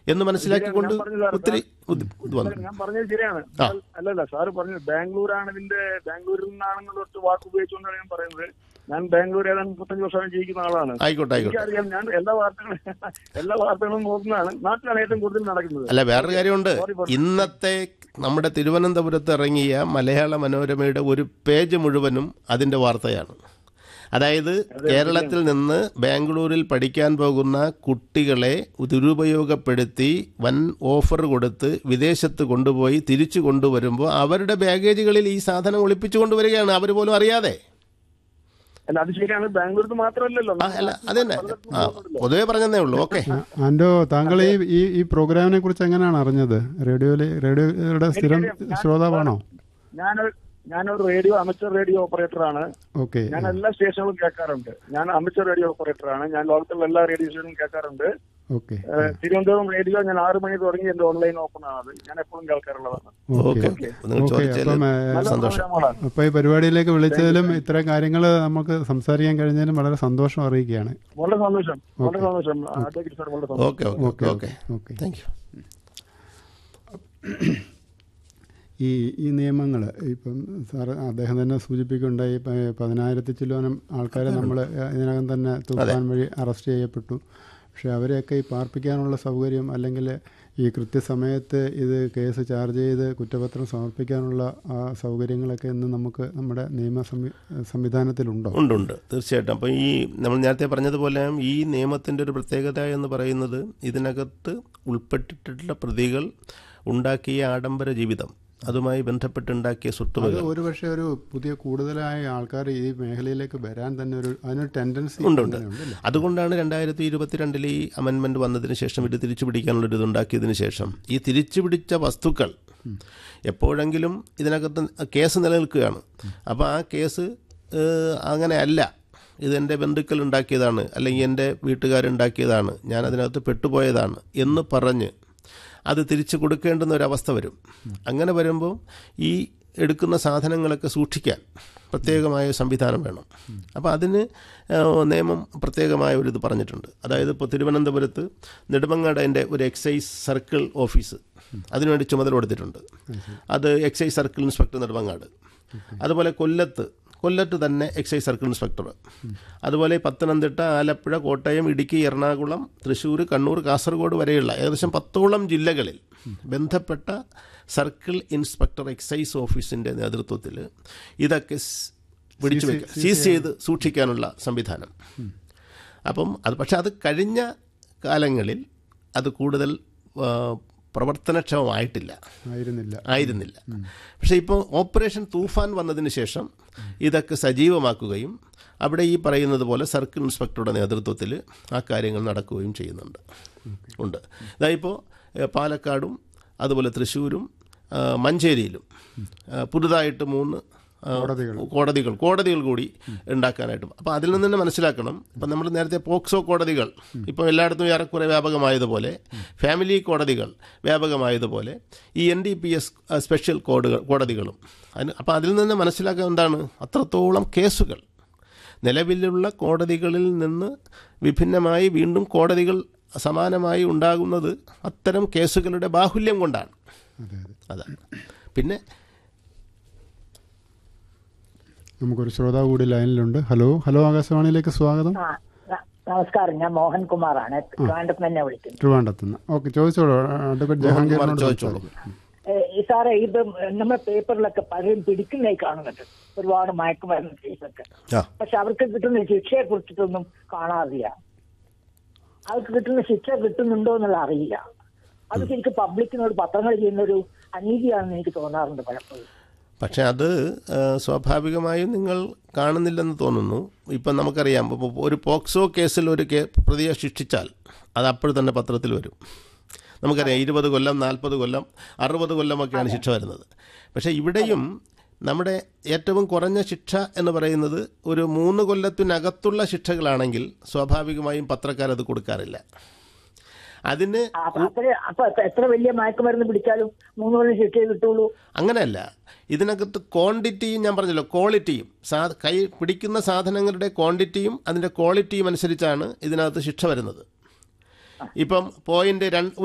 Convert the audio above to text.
എന്ന് മനസ്സിലാക്കിക്കൊണ്ട് ഞാൻ പറഞ്ഞത് സാർ, ഒത്തിരി ബുദ്ധി- ഇത് വന്നു ഞാൻ പറഞ്ഞത് ശരിയാണ് ആ. അല്ലല്ല സാറ് പറഞ്ഞു ബാംഗ്ലൂരാണ് ഇതിന്റെ ബാംഗ്ലൂരിൽ നിന്നാണെന്നുള്ള ഒറ്റ വാക്ക് ഉപയോഗിച്ചുകൊണ്ടാണ് ഞാൻ പറയുന്നത് ഞാൻ ബാംഗ്ലൂർ ഏതാണ്ട് മുപ്പത്തഞ്ച് വർഷം ജീവിക്കുന്ന ആളാണ് ആയിക്കോട്ടെ ആയിക്കോട്ടെ എനിക്കറിയാം ഞാൻ എല്ലാ വാർത്തകളും എല്ലാ വാർത്തകളും നോക്കുന്നതാണ് നാട്ടിലാണ് ഏറ്റവും കൂടുതൽ നടക്കുന്നത് അല്ല വേറൊരു കാര്യമുണ്ട് Sorry for- ഇന്നത്തെ നമ്മുടെ തിരുവനന്തപുരത്ത് ഇറങ്ങിയ മലയാള മനോരമയുടെ ഒരു പേജ് മുഴുവനും അതിന്റെ വാർത്തയാണ് അതായത് കേരളത്തിൽ നിന്ന് ബാംഗ്ലൂരിൽ പഠിക്കാൻ പോകുന്ന കുട്ടികളെ ദുരുപയോഗപ്പെടുത്തി വൻ ഓഫർ കൊടുത്ത് വിദേശത്ത് കൊണ്ടുപോയി തിരിച്ചു കൊണ്ടുവരുമ്പോൾ അവരുടെ ബാഗേജുകളിൽ ഈ സാധനം ഒളിപ്പിച്ചു കൊണ്ടുവരികയാണ് അവർ പോലും അറിയാതെ അല്ല അത് ശരിയാണ് ബാംഗ്ലൂരിൽ മാത്രമല്ലല്ലോ ആ, അല്ല അത് തന്നെ ആ പൊതുവേ പറഞ്ഞതേ ഉള്ളൂ ഓക്കെ ആൻഡോ താങ്കൾ ഈ ഈ ഈ പ്രോഗ്രാമിനെ കുറിച്ച് എങ്ങനെയാണ് അറിഞ്ഞത് റേഡിയോയിലെ റേഡിയോയുടെ സ്ഥിരം ശ്രോതാവാണോ ഞാൻ ഞാനൊരു റേഡിയോ അമച്ചർ റേഡിയോ ഓപ്പറേറ്റർ ആണ് ഓക്കെ ഞാൻ എല്ലാ സ്റ്റേഷനുകളും കേൾക്കാറുണ്ട് ഞാൻ അമച്ചർ റേഡിയോ ഓപ്പറേറ്റർ ആണ് ഞാൻ ലോകത്തുള്ള എല്ലാ റേഡിയോ സ്റ്റേഷനും കേൾക്കാറുണ്ട് ഓക്കെ ഏഹ് തിരുവനന്തപുരം റേഡിയോ ഞാൻ ആറ് മണി തുടങ്ങി എന്റെ ഓൺലൈൻ ഓപ്പൺ ആണ് ഞാൻ എപ്പോഴും കേൾക്കാറുള്ളതാണ് ഓക്കെ ഓക്കെ നിങ്ങൾ ഓക്കെ ചോദിച്ചാൽ അപ്പം ഏ, നല്ല സന്തോഷം പ്രോഗ്രാമുകളാണ്. അപ്പോൾ ഈ പരിപാടിയിലേക്ക് വിളിച്ചതിലും ഇത്തരം കാര്യങ്ങൾ നമുക്ക് സംസാരിക്കാൻ കഴിഞ്ഞതിലും വളരെ സന്തോഷം അറിയിക്കുകയാണ് വളരെ സന്തോഷം വളരെ സന്തോഷം അഡ്വക്കേറ്റ് സാർ വളരെ സന്തോഷം okay okay okay okay okay thank you ഈ ഈ നിയമങ്ങൾ ഇപ്പം സാർ അദ്ദേഹം തന്നെ സൂചിപ്പിക്കുകയുണ്ടായി ഇപ്പം പതിനായിരത്തി ചില്ലോനം ആൾക്കാരെ നമ്മൾ ഇതിനകം തന്നെ തൂഫാൻ വഴി അറസ്റ്റ് ചെയ്യപ്പെട്ടു പക്ഷെ അവരെയൊക്കെ ഈ പാർപ്പിക്കാനുള്ള സൗകര്യം അല്ലെങ്കിൽ ഈ കൃത്യസമയത്ത് ഇത് കേസ് ചാർജ് ചെയ്ത് കുറ്റപത്രം സമർപ്പിക്കാനുള്ള ആ സൗകര്യങ്ങളൊക്കെ ഇന്ന് നമുക്ക് നമ്മുടെ നിയമ സംവി സംവിധാനത്തിലുണ്ടോ ഉണ്ട് ഉണ്ട് തീർച്ചയായിട്ടും അപ്പോൾ ഈ നമ്മൾ നേരത്തെ പറഞ്ഞതുപോലെ ഈ നിയമത്തിൻ്റെ ഒരു പ്രത്യേകത എന്ന് പറയുന്നത് ഇതിനകത്ത് ഉൾപ്പെട്ടിട്ടുള്ള പ്രതികൾ ഉണ്ടാക്കിയ ആഡംബര ജീവിതം അതുമായി ബന്ധപ്പെട്ടുണ്ടാക്കിയ അത് സ്വത്തുവകൾ ഒരുപക്ഷെ ഒരു പുതിയ കൂടുതലായ ആൾക്കാർ ഈ മേഖലയിലേക്ക് വരാൻ തന്നെ ഒരു അതിനൊരു ടെൻഡൻസി ഉണ്ട് ഉണ്ട് അതുകൊണ്ടാണ് രണ്ടായിരത്തി ഇരുപത്തിരണ്ടിൽ ഈ അമെൻമെന്റ് വന്നതിന് ശേഷം ഇത് തിരിച്ചു പിടിക്കാനുള്ള ഒരു ഇതുണ്ടാക്കിയതിന് ശേഷം ഈ തിരിച്ചു പിടിച്ച വസ്തുക്കൾ എപ്പോഴെങ്കിലും ഇതിനകത്ത് കേസ് നിലനിൽക്കുകയാണ് അപ്പോൾ ആ കേസ് ഏഹ്, അങ്ങനെയല്ല ഇതെൻ്റെ ബന്ധുക്കൾ ഉണ്ടാക്കിയതാണ് അല്ലെങ്കിൽ എൻ്റെ വീട്ടുകാരുണ്ടാക്കിയതാണ് ഞാൻ അതിനകത്ത് പെട്ടുപോയതാണ് എന്ന് പറഞ്ഞ് അത് തിരിച്ചു കൊടുക്കേണ്ടുന്ന ഒരവസ്ഥ വരും അങ്ങനെ വരുമ്പോൾ ഈ എടുക്കുന്ന സാധനങ്ങളൊക്കെ സൂക്ഷിക്കാൻ പ്രത്യേകമായ സംവിധാനം വേണം അപ്പോൾ അതിന് ആ, നിയമം പ്രത്യേകമായ ഒരു ഇത് പറഞ്ഞിട്ടുണ്ട് അതായത് ഇപ്പോൾ തിരുവനന്തപുരത്ത് നെടുമങ്ങാടൻ്റെ ഒരു എക്സൈസ് സർക്കിൾ ഓഫീസ് അതിനുവേണ്ടി ചുമതല കൊടുത്തിട്ടുണ്ട് അത് എക്സൈസ് സർക്കിൾ ഇൻസ്പെക്ടർ നെടുമങ്ങാട് അതുപോലെ കൊല്ലത്ത് കൊല്ലത്ത് തന്നെ എക്സൈസ് സർക്കിൾ ഇൻസ്പെക്ടർ അതുപോലെ പത്തനംതിട്ട ആലപ്പുഴ കോട്ടയം ഇടുക്കി എറണാകുളം തൃശ്ശൂർ കണ്ണൂർ കാസർഗോഡ് വരെയുള്ള ഏകദേശം പത്തോളം ജില്ലകളിൽ ബന്ധപ്പെട്ട സർക്കിൾ ഇൻസ്പെക്ടർ എക്സൈസ് ഓഫീസിൻ്റെ നേതൃത്വത്തിൽ ഇതൊക്കെ സ് പിടിച്ചു വെക്കുക സീസ് ചെയ്ത് സൂക്ഷിക്കാനുള്ള സംവിധാനം അപ്പം അത് പക്ഷെ അത് കഴിഞ്ഞ കാലങ്ങളിൽ അത് കൂടുതൽ ആ, പ്രവർത്തനക്ഷമമായിട്ടില്ല ആയിരുന്നില്ല ആയിരുന്നില്ല പക്ഷേ ഇപ്പോൾ ഓപ്പറേഷൻ തൂഫാൻ വന്നതിന് ശേഷം ഇതൊക്കെ സജീവമാക്കുകയും അവിടെ ഈ പറയുന്നത് പോലെ സർക്കിൾ ഇൻസ്പെക്ടറുടെ നേതൃത്വത്തിൽ ആ കാര്യങ്ങൾ നടക്കുകയും ചെയ്യുന്നുണ്ട് ഉണ്ട് ഇതായിപ്പോൾ പാലക്കാടും അതുപോലെ തൃശ്ശൂരും ആ, മഞ്ചേരിയിലും ആ, പുതുതായിട്ട് മൂന്ന് ആ, കോടതികൾ. കോടതികൾ കോടതികൾ കൂടി ഉണ്ടാക്കാനായിട്ടും അപ്പോൾ അതിൽ നിന്ന് തന്നെ മനസ്സിലാക്കണം ഇപ്പം നമ്മൾ നേരത്തെ പോക്സോ കോടതികൾ ഇപ്പം എല്ലായിടത്തും ഏറെക്കുറെ വ്യാപകമായതുപോലെ ഫാമിലി കോടതികൾ വ്യാപകമായതുപോലെ ഈ N D P S special കോഡുകൾ കോടതികളും അതിന് അപ്പോൾ അതിൽ നിന്ന് മനസ്സിലാക്കാൻ എന്താണ് അത്രത്തോളം കേസുകൾ നിലവിലുള്ള കോടതികളിൽ നിന്ന് വിഭിന്നമായി വീണ്ടും കോടതികൾ സമാനമായി ഉണ്ടാകുന്നത് അത്തരം കേസുകളുടെ ബാഹുല്യം കൊണ്ടാണ് അതെ അതെ അതാണ് പിന്നെ നമുക്കൊരു ശ്രോതാവ് കൂടി ലൈനിലുണ്ട് ഹലോ ഹലോ ആകാശവാണിയിലേക്ക് സ്വാഗതം ആ, ന- നമസ്കാരം ഞാൻ മോഹൻകുമാറാണ് ട്രിവാൻഡ്രത്ത് നിന്ന് വിളിക്കുന്നത് ട്രിവാൻഡത്തുനിന്ന് ഓക്കെ ചോദിച്ചോളൂ അഡ്വക്കേറ്റ് ജഹാംഗീറിനോട് ചോദിച്ചോളൂ. സംസാരിക്കാം. ഏ, ഈ സാറേ ഇത് നമ്മുടെ പേപ്പറിലൊക്കെ പലരും പിടിക്കുന്നതായി കാണുന്നുണ്ട് ഒരുപാട് മയക്കുമരുന്ന് കേസൊക്കെ ആ പക്ഷെ അവർക്ക് കിട്ടുന്ന ശിക്ഷയെ കുറിച്ചിട്ടൊന്നും കാണാറില്ല അവർക്ക് കിട്ടുന്ന ശിക്ഷ കിട്ടുന്നുണ്ടോ എന്നുള്ള അറിയില്ല അത് ശരിക്കും പബ്ലിക്കിനോട് പത്രങ്ങൾ ചെയ്യുന്ന ഒരു അനീതിയാണെന്ന് എനിക്ക് തോന്നാറുണ്ട് പലപ്പോഴും പക്ഷെ അത് ആ, സ്വാഭാവികമായും നിങ്ങൾ കാണുന്നില്ലെന്ന് തോന്നുന്നു ഇപ്പം നമുക്കറിയാം ഇപ്പൊ ഒരു പോക്സോ കേസിൽ ഒരു കേ പ്രതിയെ ശിക്ഷിച്ചാൽ അത് അപ്പോൾ തന്നെ പത്രത്തിൽ വരും നമുക്കറിയാം ഇരുപത് കൊല്ലം നാൽപ്പത് കൊല്ലം അറുപത് കൊല്ലമൊക്കെയാണ് ശിക്ഷ വരുന്നത് പക്ഷേ ഇവിടെയും നമ്മുടെ ഏറ്റവും കുറഞ്ഞ ശിക്ഷ എന്ന് പറയുന്നത് ഒരു മൂന്ന് കൊല്ലത്തിനകത്തുള്ള ശിക്ഷകളാണെങ്കിൽ സ്വാഭാവികമായും പത്രക്കാരത് കൊടുക്കാറില്ല അതിന് ആ, അപ്പൊ അത്ര അപ്പൊ എത്ര വലിയ മയക്കുമരുന്ന് പിടിച്ചാലും മൂന്ന് കൊല്ലം ശിക്ഷയെ കിട്ടുള്ളൂ അങ്ങനെയല്ല ഇതിനകത്ത് ക്വാണ്ടിറ്റിയും ഞാൻ പറഞ്ഞല്ലോ ക്വാളിറ്റിയും സാ കൈ പിടിക്കുന്ന സാധനങ്ങളുടെ ക്വാണ്ടിറ്റിയും അതിൻ്റെ ക്വാളിറ്റിയും അനുസരിച്ചാണ് ഇതിനകത്ത് ശിക്ഷ വരുന്നത് ഇപ്പം പോയിന്റ് രണ്ട്